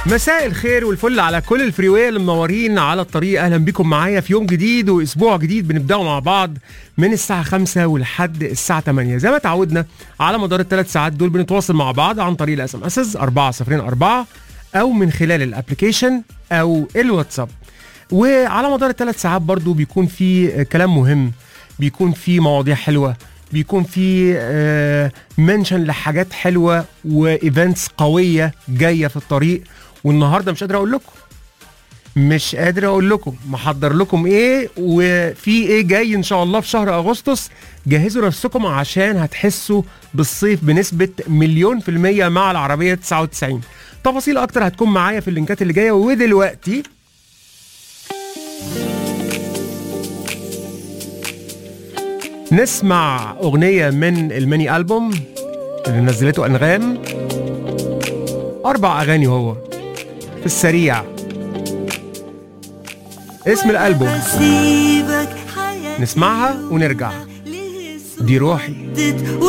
مساء الخير والفل على كل الفريوية اللي منورين على الطريق اهلا بيكم معايا في يوم جديد واسبوع جديد بنبداه مع بعض من الساعة 5 ولحد الساعة 8 زي ما تعودنا على مدار الثلاث ساعات دول بنتواصل مع بعض عن طريق الاس ام اس 404 او من خلال الابلكيشن او الواتساب وعلى مدار الثلاث ساعات برضو بيكون في كلام مهم بيكون في مواضيع حلوه بيكون في منشن لحاجات حلوه وايفنتس قويه جايه في الطريق والنهارده مش قادر اقول لكم مش قادر اقول لكم محضر لكم ايه وفي ايه جاي ان شاء الله في شهر اغسطس جهزوا نفسكم عشان هتحسوا بالصيف بنسبه مليون في الميه مع العربيه 99 تفاصيل اكتر هتكون معايا في اللينكات اللي جايه ودلوقتي نسمع أغنية من الميني ألبوم اللي نزلته أنغام أربع أغاني هو في السريع اسم الألبوم نسمعها ونرجع دي روحي